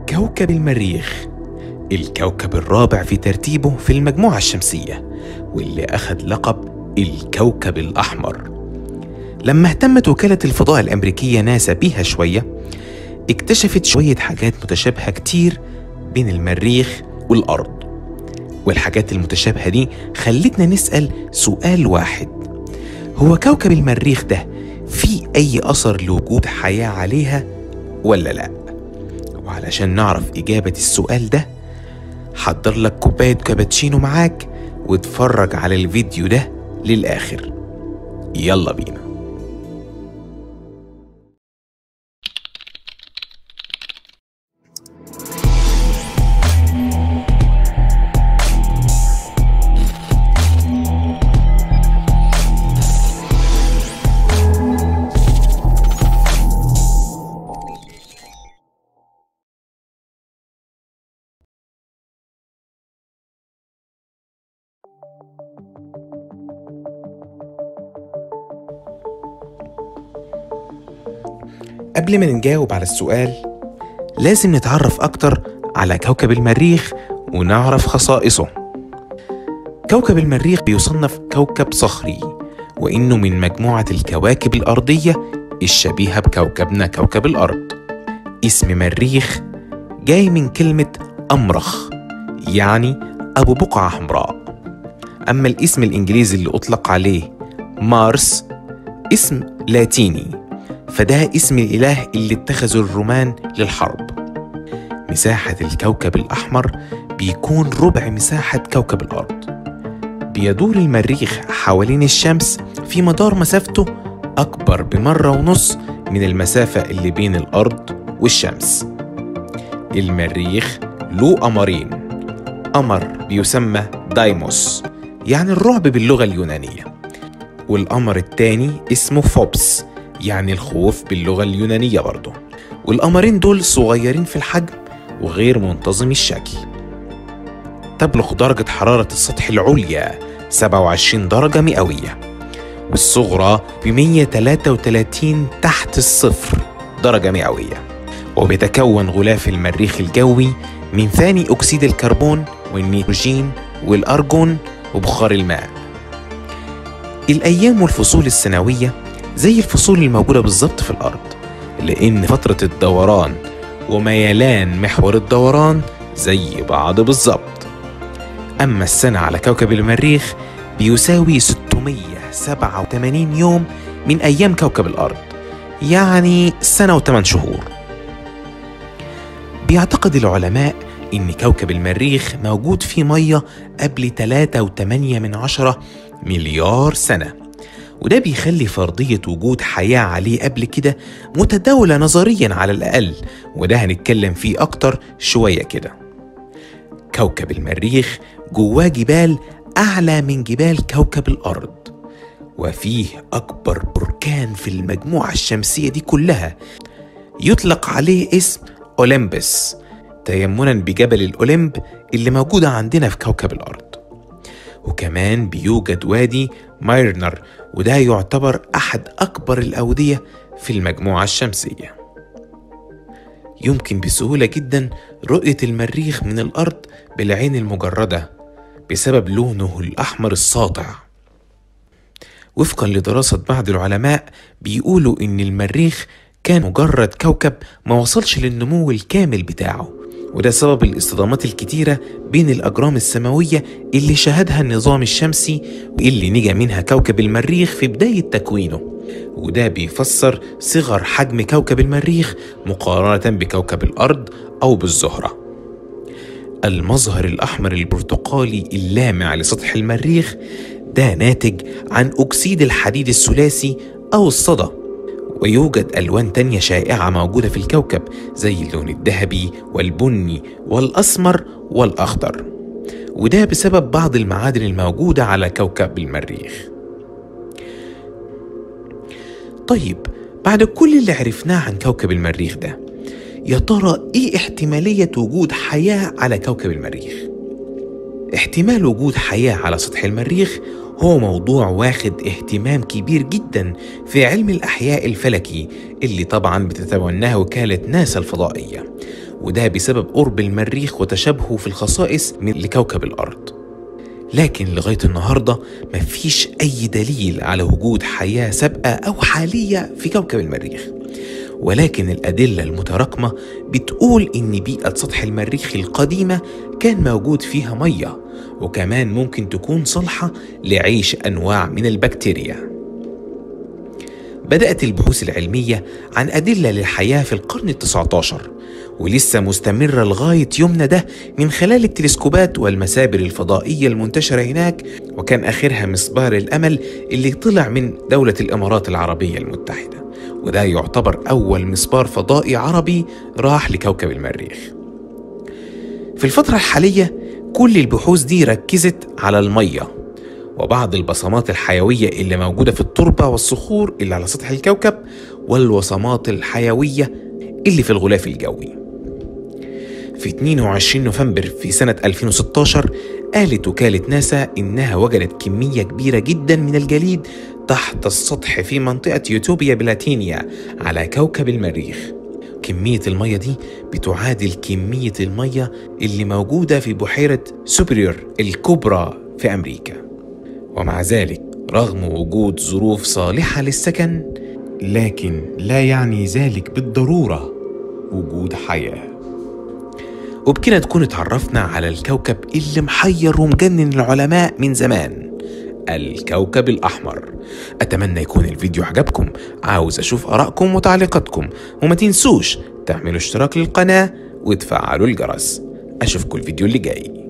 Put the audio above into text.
كوكب المريخ الكوكب الرابع في ترتيبه في المجموعة الشمسية واللي أخذ لقب الكوكب الأحمر لما اهتمت وكالة الفضاء الأمريكية ناسا بيها شوية اكتشفت شوية حاجات متشابهة كتير بين المريخ والأرض والحاجات المتشابهة دي خلتنا نسأل سؤال واحد هو كوكب المريخ ده في أي أثر لوجود حياة عليها ولا لأ؟ وعلشان نعرف إجابة السؤال ده حضر لك كوباية كابتشينو معاك واتفرج على الفيديو ده للآخر يلا بينا قبل ما نجاوب على السؤال لازم نتعرف أكتر على كوكب المريخ ونعرف خصائصه كوكب المريخ بيصنف كوكب صخري وإنه من مجموعة الكواكب الأرضية الشبيهة بكوكبنا كوكب الأرض اسم مريخ جاي من كلمة أمرخ يعني أبو بقعة حمراء أما الاسم الإنجليزي اللي أطلق عليه مارس اسم لاتيني فده اسم الإله اللي اتخذه الرومان للحرب مساحة الكوكب الأحمر بيكون ربع مساحة كوكب الأرض بيدور المريخ حوالين الشمس في مدار مسافته أكبر بمرة ونص من المسافة اللي بين الأرض والشمس المريخ له قمرين قمر بيسمى دايموس يعني الرعب باللغة اليونانية والقمر التاني اسمه فوبس يعني الخوف باللغة اليونانية برضه والقمرين دول صغيرين في الحجم وغير منتظم الشكل تبلغ درجة حرارة السطح العليا 27 درجة مئوية والصغرى ب 133 تحت الصفر درجة مئوية وبيتكون غلاف المريخ الجوي من ثاني أكسيد الكربون والنيتروجين والأرجون وبخار الماء الأيام والفصول السنوية زي الفصول الموجودة بالظبط في الأرض لأن فترة الدوران وميلان محور الدوران زي بعض بالظبط أما السنة على كوكب المريخ بيساوي 687 يوم من أيام كوكب الأرض يعني سنة وثمان شهور بيعتقد العلماء إن كوكب المريخ موجود فيه مية قبل 3.8 من عشرة مليار سنة وده بيخلي فرضية وجود حياة عليه قبل كده متداولة نظريا على الأقل وده هنتكلم فيه أكتر شوية كده كوكب المريخ جواه جبال أعلى من جبال كوكب الأرض وفيه أكبر بركان في المجموعة الشمسية دي كلها يطلق عليه اسم أولمبس تيمنا بجبل الأولمب اللي موجودة عندنا في كوكب الأرض وكمان بيوجد وادي مايرنر وده يعتبر أحد أكبر الأودية في المجموعة الشمسية يمكن بسهولة جدا رؤية المريخ من الأرض بالعين المجردة بسبب لونه الأحمر الساطع وفقا لدراسة بعض العلماء بيقولوا إن المريخ كان مجرد كوكب ما وصلش للنمو الكامل بتاعه وده سبب الاصطدامات الكتيرة بين الأجرام السماوية اللي شهدها النظام الشمسي واللي نجا منها كوكب المريخ في بداية تكوينه وده بيفسر صغر حجم كوكب المريخ مقارنة بكوكب الأرض أو بالزهرة المظهر الأحمر البرتقالي اللامع لسطح المريخ ده ناتج عن أكسيد الحديد الثلاثي أو الصدى ويوجد ألوان تانية شائعة موجودة في الكوكب زي اللون الذهبي والبني والأسمر والأخضر وده بسبب بعض المعادن الموجودة على كوكب المريخ طيب بعد كل اللي عرفناه عن كوكب المريخ ده يا ترى ايه احتمالية وجود حياة على كوكب المريخ؟ احتمال وجود حياة على سطح المريخ هو موضوع واخد اهتمام كبير جدا في علم الأحياء الفلكي اللي طبعا بتتبناه وكالة ناسا الفضائية وده بسبب قرب المريخ وتشابهه في الخصائص من لكوكب الأرض لكن لغاية النهاردة مفيش أي دليل على وجود حياة سابقة أو حالية في كوكب المريخ ولكن الأدلة المتراكمة بتقول إن بيئة سطح المريخ القديمة كان موجود فيها مية وكمان ممكن تكون صالحة لعيش أنواع من البكتيريا بدأت البحوث العلمية عن أدلة للحياة في القرن التسعة عشر ولسه مستمرة لغاية يومنا ده من خلال التلسكوبات والمسابر الفضائية المنتشرة هناك وكان آخرها مسبار الأمل اللي طلع من دولة الإمارات العربية المتحدة وده يعتبر أول مسبار فضائي عربي راح لكوكب المريخ في الفترة الحالية كل البحوث دي ركزت على المية وبعض البصمات الحيوية اللي موجودة في التربة والصخور اللي على سطح الكوكب والوصمات الحيوية اللي في الغلاف الجوي في 22 نوفمبر في سنة 2016 قالت وكالة ناسا إنها وجدت كمية كبيرة جدا من الجليد تحت السطح في منطقة يوتوبيا بلاتينيا على كوكب المريخ كمية المية دي بتعادل كمية المية اللي موجودة في بحيرة سوبريور الكبرى في أمريكا ومع ذلك رغم وجود ظروف صالحة للسكن لكن لا يعني ذلك بالضرورة وجود حياه وبكده نكون اتعرفنا على الكوكب اللي محير ومجنن العلماء من زمان الكوكب الأحمر أتمنى يكون الفيديو عجبكم عاوز أشوف آرائكم وتعليقاتكم وما تنسوش تعملوا اشتراك للقناة وتفعلوا الجرس أشوفكم الفيديو اللي جاي